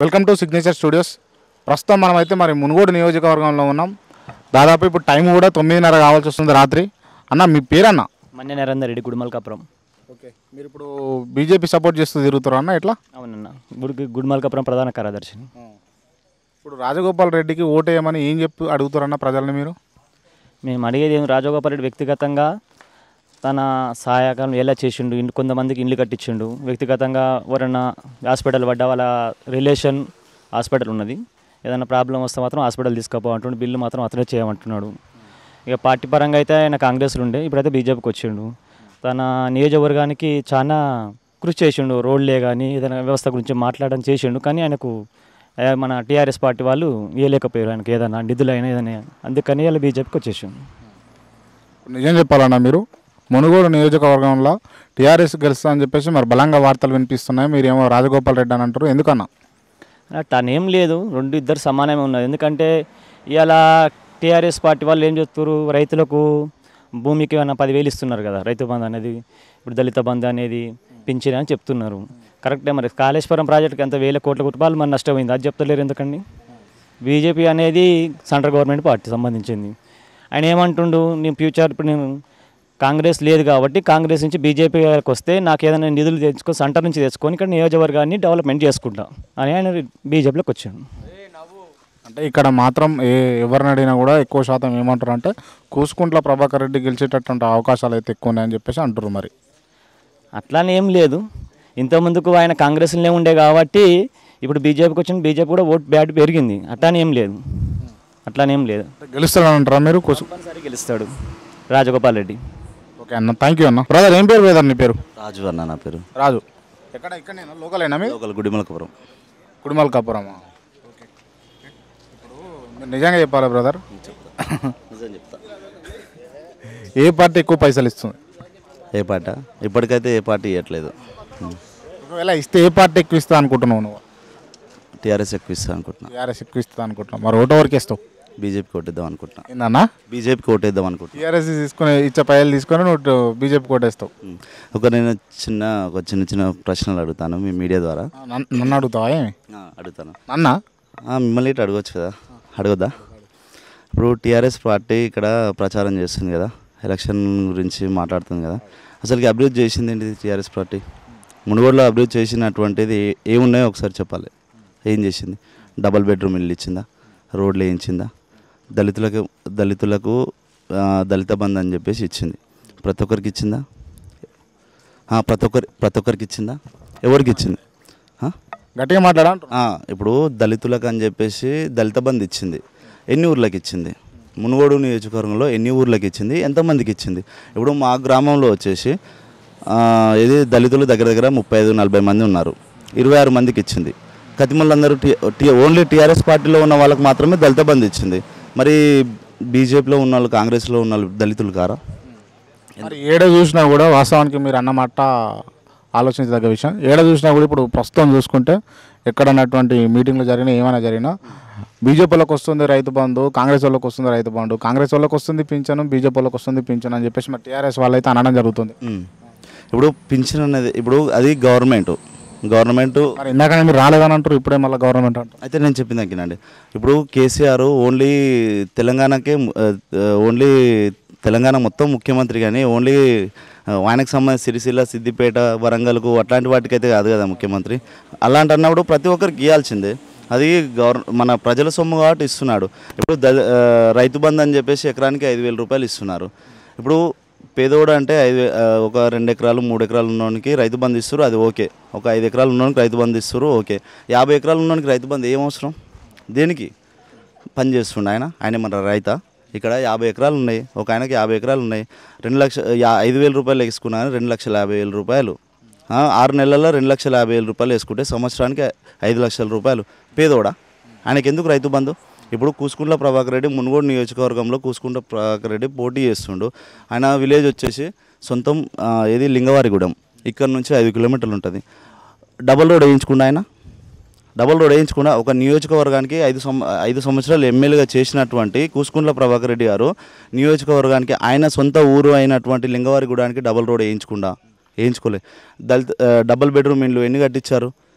Welcome to signature studios ప్రస్తుతం మనమైతే మరి మునుగోడు నియోజకవర్గంలో ఉన్నాం దాదాపు ఇప్పుడు టైం కూడా తొమ్మిదిన్నర కావాల్సి వస్తుంది రాత్రి అన్న మీ పేరన్న మన్య నరేందర్ రెడ్డి గుడిమల్కాపురం ఓకే మీరు ఇప్పుడు బీజేపీ సపోర్ట్ చేస్తూ తిరుగుతారు అన్న ఎట్లా అవునన్న గుడికి గుడిమల్కాపురం ప్రధాన కార్యదర్శి ఇప్పుడు రాజగోపాల్ రెడ్డికి ఓటేయమని ఏం చెప్పి అడుగుతారన్న ప్రజల్ని మీరు మేము అడిగేది ఏం రాజగోపాల్ రెడ్డి వ్యక్తిగతంగా తన సహాయకాలం ఎలా చేసిండు ఇంటి కొంతమందికి ఇండ్లు కట్టించిండు వ్యక్తిగతంగా ఎవరన్నా హాస్పిటల్ పడ్డా వాళ్ళ రిలేషన్ హాస్పిటల్ ఉన్నది ఏదైనా ప్రాబ్లం వస్తే మాత్రం హాస్పిటల్ తీసుకుపో అంటుండు బిల్లు మాత్రం అతనే చేయమంటున్నాడు ఇక పార్టీ పరంగా అయితే ఆయన కాంగ్రెస్లో ఉండే ఇప్పుడైతే బీజేపీకి వచ్చిండు తన నియోజకవర్గానికి చాలా కృషి చేసిండు రోడ్లే కానీ ఏదైనా వ్యవస్థ గురించి మాట్లాడడం చేసిండు కానీ ఆయనకు ఏ, మన టీఆర్ఎస్ పార్టీ వాళ్ళు ఇవ్వలేకపోయారు ఆయనకి ఏదైనా నిధులైనా ఏదైనా అందుకని వాళ్ళు బీజేపీకి వచ్చేసిండు ఇప్పుడు నిజం చెప్పాలన్నా మీరు మునుగోడు నియోజకవర్గంలో టీఆర్ఎస్ గెలుస్తా అని చెప్పేసి మరి బలంగా వార్తలు వినిపిస్తున్నాయి మీరేమో రాజగోపాల్ రెడ్డి అని అంటారు ఎందుకన్నా తనేం లేదు రెండు ఇద్దరు సమానమే ఉన్నది ఎందుకంటే ఇవాళ టీఆర్ఎస్ పార్టీ వాళ్ళు ఏం చెప్తారు రైతులకు భూమికి ఏమైనా పదివేలు ఇస్తున్నారు కదా రైతు బంధు అనేది ఇప్పుడు దళిత బంధు అనేది పింఛన్ అని చెప్తున్నారు కరెక్టే మరి కాళేశ్వరం ప్రాజెక్ట్కి ఎంత వేల కోట్ల కుటుంబాలు మరి నష్టమైంది అది చెప్తలేరు ఎందుకండి బీజేపీ అనేది సెంట్రల్ గవర్నమెంట్ పార్టీ సంబంధించింది ఆయన ఏమంటుండు నేను ఫ్యూచర్ ఇప్పుడు నేను కాంగ్రెస్ లేదు కాబట్టి కాంగ్రెస్ నుంచి బీజేపీ వస్తే నాకు ఏదైనా నిధులు తెచ్చుకో సెంటర్ నుంచి తెచ్చుకొని ఇక్కడ నియోజకవర్గాన్ని డెవలప్మెంట్ చేసుకుంటా అని ఆయన బీజేపీలోకి వచ్చాడు అంటే ఇక్కడ మాత్రం ఏ ఎవరిని అడిగినా కూడా ఎక్కువ శాతం ఏమంటారు అంటే కూసుకుంట్ల ప్రభాకర్ రెడ్డి గెలిచేటటువంటి అవకాశాలు అయితే ఎక్కువ ఉన్నాయని చెప్పేసి అంటారు మరి అట్లానే ఏం లేదు ఇంతకుముందుకు ఆయన కాంగ్రెస్లోనే ఉండే కాబట్టి ఇప్పుడు బీజేపీకి వచ్చిన బీజేపీ కూడా ఓట్ బ్యాట్ పెరిగింది అట్లానే ఏం లేదు అట్లానే ఏం లేదు అంటే గెలుస్తాడని అంటారా మీరు కూసు తప్పనిసరి గెలుస్తాడు రాజగోపాల్ రెడ్డి ఓకే అన్న థ్యాంక్ యూ అన్న బ్రదర్ ఏం పేరు బ్రదర్ నీ పేరు రాజు అన్న నా పేరు రాజు ఎక్కడ ఇక్కడ లోకల్ అయినా మీరు లోకల్ గుడిమలకపురం కుడిమల్ కాపురమా ఓకే ఇప్పుడు మీరు నిజంగా చెప్పాలా బ్రదర్ నిజం చెప్తా ఏ పార్టీ ఎక్కువ పైసలు ఇస్తుంది ఏ పాట ఇప్పటికైతే ఏ పార్టీ ఇవ్వట్లేదు ఒకవేళ ఇస్తే ఏ పార్టీ ఎక్కువ ఇస్తా అనుకుంటున్నావు నువ్వు టీఆర్ఎస్ ఎక్కువ ఇస్తా అనుకుంటున్నా టీఆర్ఎస్ ఎక్కువ ఇస్తా అనుకుంటున్నావు మరి ఓటు వరకు ఇస్తావు బీజేపీకి కొట్టేద్దాం అనుకుంటున్నా ఏందన్నా బీజేపీకి ఓటేద్దాం అనుకుంటున్నా టీఆర్ఎస్ తీసుకుని ఇచ్చే పైలు తీసుకొని నువ్వు బీజేపీ కొట్టేస్తావు ఉమ్. ఒక నేను చిన్న ఒక చిన్న చిన్న ప్రశ్నలు అడుగుతాను మీ మీడియా ద్వారా నన్ను నన్ను అడుగుతావా ఏమి ఆ, అడుగుతాను నన్న ఆ, మిమ్మల్ని ఇటు అడగొచ్చు కదా అడగొద్దా ఇప్పుడు టీఆర్ఎస్ పార్టీ ఇక్కడ ప్రచారం చేస్తుంది కదా ఎలక్షన్ గురించి మాట్లాడుతుంది కదా అసలుకి అభివృద్ధి చేసింది ఏంటిది టీఆర్ఎస్ పార్టీ మునుగోడులో అభివృద్ధి చేసినటువంటిది ఏమున్నాయో ఒకసారి చెప్పాలి ఏం చేసింది డబల్ బెడ్రూమ్ ఇల్లు ఇచ్చిందా రోడ్లు వేయించిందా దళితులకు దళితులకు ఆ, దళిత బంధు అని చెప్పేసి ఇచ్చింది ప్రతి ఒక్కరికి ఇచ్చిందా ఆ, ప్రతి ఒక్కరి ప్రతి ఒక్కరికి ఇచ్చిందా ఎవరికి ఇచ్చింది ఆ? గట్టిగా మాట్లాడా అంటున్నా. ఆ, ఇప్పుడు దళితులకు అని చెప్పేసి దళిత బంధు ఇచ్చింది ఎన్ని ఊర్లకు ఇచ్చింది మునుగోడు నియోజకవర్గంలో ఎన్ని ఊర్లకు ఇచ్చింది ఎంతమందికి ఇచ్చింది ఇప్పుడు మా గ్రామంలో వచ్చేసి ఆ, ఇది దళితులు దగ్గర దగ్గర ముప్పై ఐదు నలభై మంది ఉన్నారు ఇరవై ఆరు మందికి ఇచ్చింది కతిమలందరూ టీ టీ ఓన్లీ టీఆర్ఎస్ పార్టీలో ఉన్న వాళ్ళకి మాత్రమే దళిత బంధు ఇచ్చింది మరి బీజేపీలో ఉన్న వాళ్ళు కాంగ్రెస్లో ఉన్న వాళ్ళు దళితులు కారా మరి ఏడ చూసినా కూడా వాస్తవానికి మీరు అన్నమాట ఆలోచించదగ్గ విషయం ఏడ చూసినా కూడా ఇప్పుడు ప్రస్తుతం చూసుకుంటే ఎక్కడన్నటువంటి మీటింగ్లు జరిగినా ఏమైనా జరిగినా బీజేపీ వాళ్ళకి వస్తుంది రైతు బంధు కాంగ్రెస్ వాళ్ళకి వస్తుంది రైతు బంధు కాంగ్రెస్ వాళ్ళకి వస్తుంది పింఛను బీజేపీ వాళ్ళకి వస్తుంది పింఛను అని చెప్పేసి మరి టీఆర్ఎస్ వాళ్ళైతే అనడం జరుగుతుంది ఉమ్. ఇప్పుడు పింఛన్ అనేది ఇప్పుడు అది గవర్నమెంట్ గవర్నమెంట్ మరి ఇందాక మీరు రాలేదని అంటారు ఇప్పుడే మళ్ళీ గవర్నమెంట్ అంటారు అయితే నేను చెప్పింది అంకినండి ఇప్పుడు కేసీఆర్ ఓన్లీ తెలంగాణకే ఆ, ఓన్లీ తెలంగాణ మొత్తం ముఖ్యమంత్రి కానీ ఓన్లీ ఆ, ఆయనకు సంబంధించి సిరిసిల్ల సిద్దిపేట వరంగల్కు అట్లాంటి వాటికైతే కాదు కదా ముఖ్యమంత్రి అలాంటి అన్నప్పుడు ప్రతి ఒక్కరికి ఇవ్వాల్సిందే అది గవర్ మన ప్రజల సొమ్ము కాబట్టి ఇస్తున్నాడు ఇప్పుడు ద ఆ, రైతు బంధు అని చెప్పేసి ఎకరానికి ఐదు వేల రూపాయలు ఇస్తున్నారు ఇప్పుడు పేదోడు అంటే ఐదు వే- ఆ, ఒక రెండు ఎకరాలు మూడు ఎకరాలు ఉన్నోనికి రైతు బంధు ఇస్తారు అది ఓకే ఒక ఐదు ఎకరాలు ఉన్నోనికి రైతు బంధు ఇస్తారు ఓకే యాభై ఎకరాలు ఉన్నోనికి రైతు బంధు ఏం అవసరం దేనికి పని చేస్తుండే ఆయన ఆయన మన రైత ఇక్కడ యాభై ఎకరాలు ఉన్నాయి ఒక ఆయనకి యాభై ఎకరాలు ఉన్నాయి రెండు లక్ష యా ఐదు వేల రూపాయలు వేసుకున్నాను రెండు లక్షల యాభై వేల రూపాయలు ఆ, ఆరు నెలల్లో రెండు లక్షల యాభై వేల రూపాయలు వేసుకుంటే సంవత్సరానికి ఐదు లక్షల రూపాయలు పేదోడా ఆయనకి ఎందుకు రైతు బంధు ఇప్పుడు కూసుకుంట్ల ప్రభాకర్ రెడ్డి మునుగోడు నియోజకవర్గంలో కూసుకుంట్ల ప్రభాకర్ రెడ్డి పోటీ చేస్తుండు ఆయన విలేజ్ వచ్చేసి సొంతం ఆ, ఏది లింగవారిగూడెం ఇక్కడ నుంచి ఐదు కిలోమీటర్లు ఉంటుంది డబల్ రోడ్ వేయించుకుండా ఆయన డబల్ రోడ్ వేయించకుండా ఒక నియోజకవర్గానికి ఐదు సం ఐదు సంవత్సరాలు ఎమ్మెల్యేగా చేసినటువంటి కూసుకుంట్ల ప్రభాకర్ రెడ్డి గారు నియోజకవర్గానికి ఆయన సొంత ఊరు అయినటువంటి లింగవారిగూడానికి డబల్ రోడ్ వేయించకుండా వేయించుకోలే దళిత ఆ, డబల్ బెడ్రూమ్ ఇండ్లు ఎన్ని కట్టించారు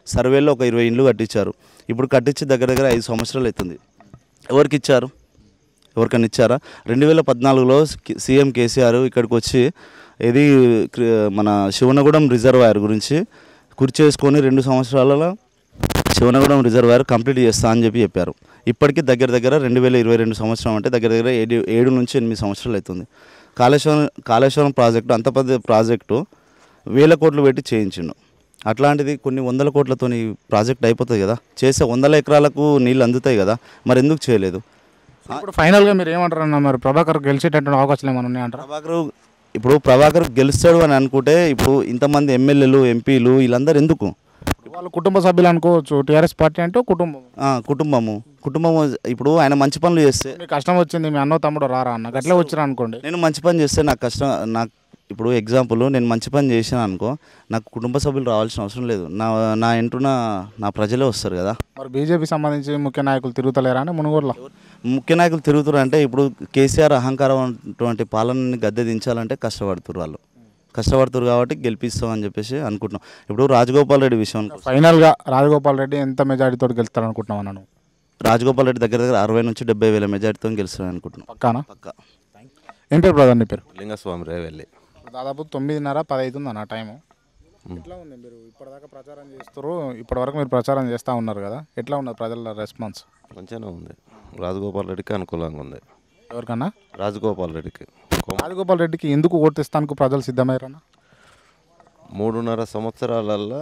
సర్వేలో ఒక ఇరవై ఇండ్లు కట్టించారు ఇప్పుడు కట్టించి దగ్గర దగ్గర ఐదు సంవత్సరాలు అవుతుంది ఎవరికి ఇచ్చారు ఎవరికైనా ఇచ్చారా రెండు వేల పద్నాలుగులో కి- సీఎం కేసీఆర్ ఇక్కడికి వచ్చి ఇది క్రి- మన శివనగూడెం రిజర్వాయర్ గురించి కుర్చీ చేసుకొని రెండు సంవత్సరాలలో శివనగూడెం రిజర్వాయర్ కంప్లీట్ చేస్తా అని చెప్పి చెప్పారు ఇప్పటికీ దగ్గర దగ్గర రెండు వేల ఇరవై రెండు సంవత్సరం అంటే దగ్గర దగ్గర ఏడు ఏడు నుంచి ఎనిమిది సంవత్సరాలు అవుతుంది కాళేశ్వరం కాళేశ్వరం ప్రాజెక్టు అంత పెద్ద ప్రాజెక్టు వేల కోట్లు పెట్టి చేయించిండు అట్లాంటిది కొన్ని వందల కోట్లతో ఈ ప్రాజెక్ట్ అయిపోతుంది కదా చేసే వందల ఎకరాలకు నీళ్ళు అందుతాయి కదా మరి ఎందుకు చేయలేదు ఇప్పుడు ఫైనల్గా మీరు ఏమంటారు అన్న మరి ప్రభాకర్ గెలిచేటటువంటి అవకాశాలు ఏమైనా ఉన్నాయంటారా ప్రభాకర్ ఇప్పుడు ప్రభాకర్ గెలుస్తాడు అని అనుకుంటే ఇప్పుడు ఇంతమంది ఎమ్మెల్యేలు ఎంపీలు వీళ్ళందరూ ఎందుకు వాళ్ళ కుటుంబ సభ్యులు అనుకోవచ్చు టీఆర్ఎస్ పార్టీ అంటే కుటుంబం ఆ, కుటుంబము కుటుంబము ఇప్పుడు ఆయన మంచి పనులు చేస్తే మీకు కష్టం వచ్చింది మీ అన్నో తమ్ముడు రారా అన్న గట్లే వచ్చిరా అనుకోండి నేను మంచి పని చేస్తే నాకు కష్టం నాకు ఇప్పుడు ఎగ్జాంపుల్ నేను మంచి పని చేశాను అనుకో నాకు కుటుంబ సభ్యులు రావాల్సిన అవసరం లేదు నా నా ఇంటున్న నా ప్రజలే వస్తారు కదా మరి బీజేపీ సంబంధించి ముఖ్య నాయకులు తిరుగుతలేరా అని మునుగోడులో ముఖ్య నాయకులు తిరుగుతారు అంటే ఇప్పుడు కేసీఆర్ అహంకారం అటువంటి పాలనని గద్దె దించాలంటే కష్టపడుతున్నారు వాళ్ళు కష్టపడుతున్నారు కాబట్టి గెలిపిస్తామని చెప్పేసి అనుకుంటున్నాం ఇప్పుడు రాజగోపాల్ రెడ్డి విషయం ఫైనల్గా రాజగోపాల్ రెడ్డి ఎంత మెజారిటీతో గెలుస్తారు అనుకుంటున్నావు అన్నాను రాజగోపాల్ రెడ్డి దగ్గర దగ్గర అరవై నుంచి డెబ్బై వేల మెజార్టీతో గెలుస్తామని అనుకుంటున్నాం పక్కానా పక్క ఏం పేరు బ్రదర్ నీ పేరు లింగస్వామి రేవెల్లి దాదాపు తొమ్మిదిన్నర పది అవుతుంది అన్న టైము ఎట్లా ఉంది మీరు ఇప్పటిదాకా ప్రచారం చేస్తారు ఇప్పటివరకు మీరు ప్రచారం చేస్తూ ఉన్నారు కదా ఎట్లా ఉన్నది ప్రజల రెస్పాన్స్ మంచిగానే ఉంది రాజగోపాల్ రెడ్డికి అనుకూలంగా ఉంది ఎవరికన్నా రాజగోపాల్ రెడ్డికి కొ- రాజగోపాల్ రెడ్డికి ఎందుకు ఓటేస్తానికి ప్రజలు సిద్ధమయ్యారన్న మూడున్నర సంవత్సరాలల్లో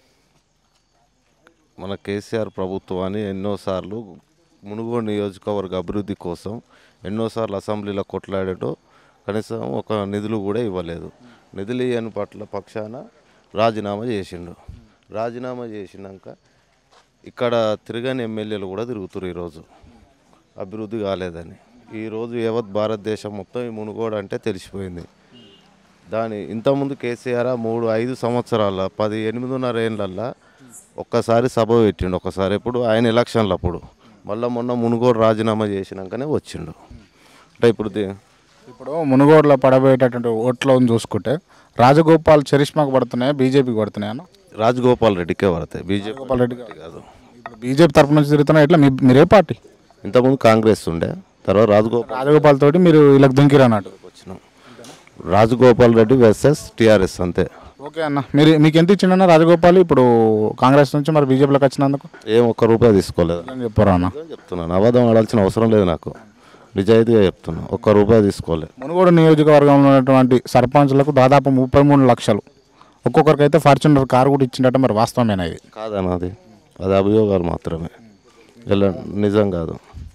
మన కేసీఆర్ ప్రభుత్వాన్ని ఎన్నోసార్లు మునుగోడు నియోజకవర్గ అభివృద్ధి కోసం ఎన్నోసార్లు అసెంబ్లీలో కొట్లాడాడు కనీసం ఒక నిధులు కూడా ఇవ్వలేదు నిధులు ఇవ్వని పట్ల పక్షాన రాజీనామా చేసిండు రాజీనామా చేసినాక ఇక్కడ తిరగని ఎమ్మెల్యేలు కూడా తిరుగుతున్నారు ఈరోజు అభివృద్ధి కాలేదని ఈరోజు యావత్ భారతదేశం మొత్తం ఈ మునుగోడు అంటే తెలిసిపోయింది దాని ఇంతకుముందు కేసీఆర్ మూడు ఐదు సంవత్సరాల పది ఎనిమిదిన్నర ఏళ్ళల్లో ఒక్కసారి సభ పెట్టిండు ఒకసారి ఎప్పుడు ఆయన ఎలక్షన్లు అప్పుడు మళ్ళీ మొన్న మునుగోడు రాజీనామా చేసినాకనే వచ్చిండు అంటే ఇప్పుడు ది- ఇప్పుడు మునుగోడులో పడబోయేటటువంటి ఓట్లను చూసుకుంటే రాజగోపాల్ చరిష్మాకు పడుతున్నాయా బీజేపీకి పడుతున్నాయా అన్న రాజగోపాల్ రెడ్డికే పడతాయి బీజేపీ రాజగోపాల్ రెడ్డి గారు. కాదు ఇప్పుడు బీజేపీ తరపు నుంచి తిరుగుతున్నా ఎట్లా మీ మీరే పార్టీ ఇంతకుముందు కాంగ్రెస్ ఉండే తర్వాత రాజగోపాల్ రాజగోపాల్ తోటి మీరు ఇలా దుంకిరు అన్నట్టు వచ్చినాం రాజగోపాల్ రెడ్డి వర్సెస్ టీఆర్ఎస్ అంతే ఓకే అన్న మీరు మీకు ఎంత ఇచ్చిండన్న రాజగోపాల్ ఇప్పుడు కాంగ్రెస్ నుంచి మరి బీజేపీలోకి వచ్చినందుకు ఏం ఒక్క రూపాయి తీసుకోలేదు ఏం చెప్పారు అన్న నిజం చెప్తున్నాను అబద్ధం ఆడాల్సిన అవసరం లేదు నాకు నిజాయితీగా చెప్తున్నా ఒక్క రూపాయి తీసుకోలేదు మునుగోడు నియోజకవర్గంలో ఉన్నటువంటి సర్పంచ్లకు దాదాపు ముప్పై మూడు లక్షలు ఒక్కొక్కరికి అయితే ఫార్చునర్ కారు కూడా ఇచ్చిండట మరి వాస్తవమేనా ఇది కాదన్న అది అది అభియోగాలు మాత్రమే ఇలా నిజం కాదు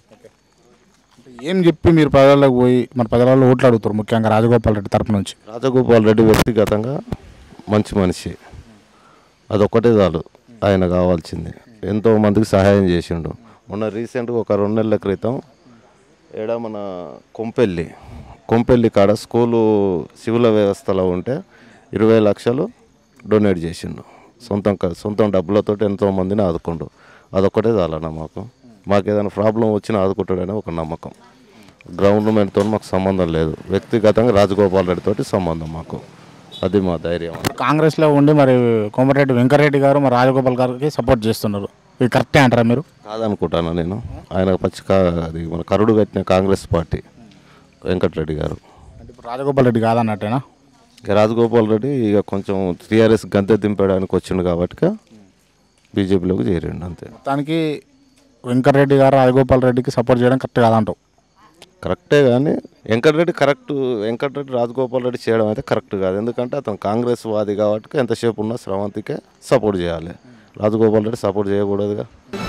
ఏం చెప్పి మీరు ప్రజలకు పోయి మన ప్రజలలో ఓట్లు అడుగుతారు ముఖ్యంగా రాజగోపాల్ రెడ్డి తరపు నుంచి రాజగోపాల్ రెడ్డి వ్యక్తిగతంగా మంచి మనిషి అదొక్కటే చాలు ఆయన కావాల్సింది ఎంతో మందికి సహాయం చేసిండు మొన్న రీసెంట్గా ఒక రెండు నెలల క్రితం ఏడ మన కొంపెల్లి కొంపెల్లి కాడ స్కూలు సివిల్ వ్యవస్థలో ఉంటే ఇరవై లక్షలు డొనేట్ చేసిండు సొంతం క- సొంతం డబ్బులతో ఎంతో మందిని ఆదుకుండు అదొక్కటే చాలన్న మాకు మాకు ఏదైనా ప్రాబ్లం వచ్చినా ఆదుకుంటాడని ఒక నమ్మకం గవర్నమెంట్తో మాకు సంబంధం లేదు వ్యక్తిగతంగా రాజగోపాల్ రెడ్డి తోటి సంబంధం మాకు అది మా ధైర్యం కాంగ్రెస్లో ఉండి మరి కోమటిరెడ్డి వెంకరెడ్డి గారు మరి రాజగోపాల్ గారికి సపోర్ట్ చేస్తున్నారు ఇది కరెక్టే అంటారా మీరు కాదనుకుంటాను నేను ఆయన పచ్చి కా అది మన కరుడు కట్టిన కాంగ్రెస్ పార్టీ వెంకటరెడ్డి గారు అంటే ఇప్పుడు రాజగోపాల్ రెడ్డి కాదన్నట్టేనా ఇక రాజగోపాల్ రెడ్డి ఇక కొంచెం టీఆర్ఎస్ గంతె దింపడానికి వచ్చిండు కాబట్టి బీజేపీలోకి చేరిండు అంతే మొత్తానికి వెంకటరెడ్డి గారు రాజగోపాల్ రెడ్డికి సపోర్ట్ చేయడం కరెక్ట్ కాదంటావు కరెక్టే కానీ వెంకటరెడ్డి కరెక్ట్ వెంకటరెడ్డి రాజగోపాల్ రెడ్డి చేయడం అయితే కరెక్ట్ కాదు ఎందుకంటే అతను కాంగ్రెస్ వాది కాబట్టి ఎంతసేపు ఉన్నా స్రవంతికే సపోర్ట్ చేయాలి రాజగోపాల్ రెడ్డి సపోర్ట్ చేయకూడదుగా